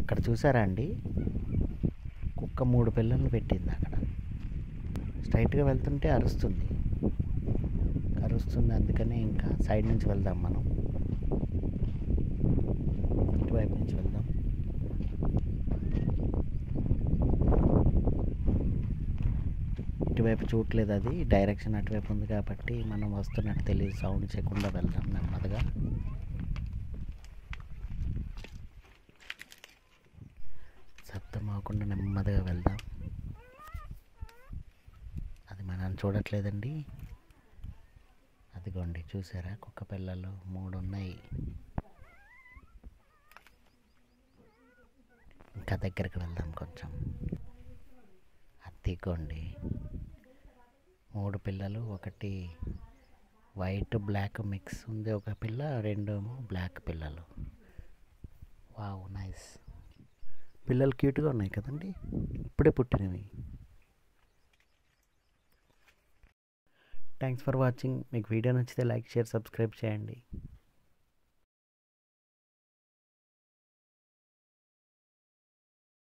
అక్కడ చూసారా అండి కుక్క మూడు పిల్లలు పెట్టింది అక్కడ స్ట్రైట్గా వెళ్తుంటే అరుస్తుంది అరుస్తుంది అందుకని ఇంకా సైడ్ నుంచి వెళ్దాం మనం ఇటువైపు నుంచి వెళ్దాం ఇటువైపు చూడలేదు అది డైరెక్షన్ అటువైపు ఉంది కాబట్టి మనం వస్తున్నట్టు తెలియదు సౌండ్ చేయకుండా వెళ్దాం నెమ్మదిగా శబ్దం అవ్వకుండా నెమ్మదిగా వెళ్దాం అది మనం చూడట్లేదండి అదిగోండి చూసారా కుక్క పిల్లలు మూడు ఉన్నాయి ఇంకా దగ్గరికి వెళ్దాం కొంచెం అదిగోండి మూడు పిల్లలు ఒకటి వైట్ బ్లాక్ మిక్స్ ఉంది ఒక పిల్ల రెండు ఏమో బ్లాక్ పిల్లలు వావ్ నైస్ పిల్లలు క్యూట్గా ఉన్నాయి కదండి ఇప్పుడే పుట్టినవి థ్యాంక్స్ ఫర్ వాచింగ్ మీకు వీడియో నచ్చితే లైక్ షేర్ సబ్స్క్రైబ్ చేయండి